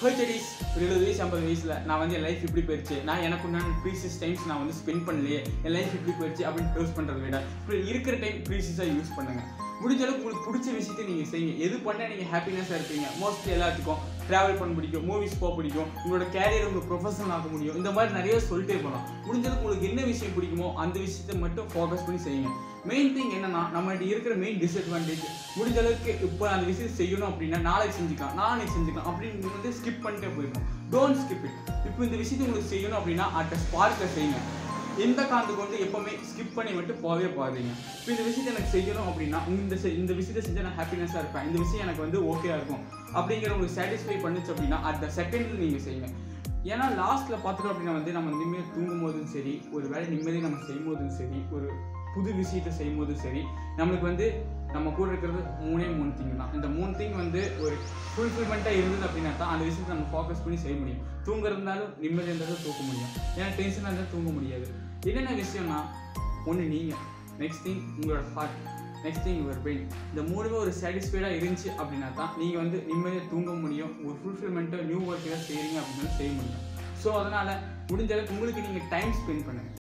ஹர்ச்சடிஸ் ஒரு எழுபது வயசு ஐம்பது வயசில் நான் வந்து என் லைஃப் இப்படி போயிடுச்சு நான் எனக்கு உண்டான ப்ரீசியஸ் டைம்ஸ் நான் வந்து ஸ்பெண்ட் பண்ணலையே என் லைஃப் இப்படி போயிடுச்சு அப்படின்னு யூஸ் பண்ணுறத விட இப்படி இருக்கிற டைம் ப்ரீசியஸாக யூஸ் பண்ணுங்கள் முடிஞ்ச அளவுக்கு உங்களுக்கு பிடிச்ச விஷயத்தை நீங்கள் செய்யுங்க எது பண்ணால் நீங்கள் ஹாப்பினஸாக இருப்பீங்க மோஸ்ட்லி எல்லாத்துக்கும் ட்ராவல் பண்ண பிடிக்கும் மூவிஸ் போக பிடிக்கும் உங்களோட கேரியர் உங்களுக்கு ப்ரொஃபஷனல் ஆக முடியும் இந்த மாதிரி நிறைய சொல்லிட்டே போகலாம் முடிஞ்ச அளவுக்கு உங்களுக்கு என்ன விஷயம் பிடிக்குமோ அந்த விஷயத்தை மட்டும் ஃபோக்கஸ் பண்ணி செய்யுங்க மெயின் திங் என்னன்னா நம்மகிட்ட இருக்கிற மெயின் டிஸ்அட்வான்டேஜ் முடிஞ்ச அளவுக்கு இப்போ அந்த விஷயம் செய்யணும் அப்படின்னா நாளைக்கு செஞ்சுக்கலாம் நாளைக்கு செஞ்சுக்கலாம் அப்படின்னு நீங்க வந்து ஸ்கிப் பண்ணிட்டே போயிடணும் டோன்ட் ஸ்கிப் இட் இப்போ இந்த விஷயத்தை உங்களுக்கு செய்யணும் அப்படின்னா அட் ஸ்பார்க்கில் செய்யுங்க எந்த காந்து கொண்டு எப்பவுமே ஸ்கிப் பண்ணி மட்டும் போகவே போகாதீங்க இப்போ இந்த விஷயத்தை எனக்கு செய்யணும் அப்படின்னா இந்த செ- இந்த விஷயத்தை செஞ்சால் நான் ஹாப்பினஸாக இருப்பேன் இந்த விஷயம் எனக்கு வந்து ஓகேயா இருக்கும் அப்படிங்கிற உங்களுக்கு சாட்டிஸ்ஃபை பண்ணுச்சு அப்படின்னா அட் த செகண்டில் நீங்கள் செய்யுங்க ஏன்னா லாஸ்ட்டில் பார்த்துட்டோம் அப்படின்னா வந்து நம்ம நிம்மதியாக தூங்கும் போதும் சரி ஒரு வேலை நிம்மதியாக நம்ம செய்யும் போதும் சரி ஒரு புது விஷயத்தை செய்யும் போதும் சரி நம்மளுக்கு வந்து நம்ம கூட இருக்கிறது மூணே மூணு திங் தான் இந்த மூணு திங் வந்து ஒரு ஃபுல்ஃபில்மெண்ட்டாக இருந்தது அப்படின்னா தான் அந்த விஷயத்தை நம்ம ஃபோக்கஸ் பண்ணி செய்ய முடியும் தூங்க இருந்தாலும் நிம்மதி இருந்தாலும் தூக்க முடியும் ஏன்னா டென்ஷனாக இருந்தாலும் தூங்க முடியாது என்னென்ன விஷயம்னா ஒன்று நீங்கள் நெக்ஸ்ட் திங் உங்களோட heart next thing your brain இந்த மூணுமே ஒரு சாட்டிஸ்ஃபைடாக இருந்துச்சு அப்படின்னா தான் நீங்கள் வந்து நிம்மதியாக தூங்க முடியும் ஒரு ஃபுல்ஃபில்மெண்ட்டாக நியூ ஒர்க் ஏதாவது செய்கிறீங்க அப்படின்னாலும் செய்ய முடியும் ஸோ அதனால் முடிஞ்ச அளவுக்கு உங்களுக்கு நீங்கள் டைம் ஸ்பெண்ட் பண்ணுங்கள்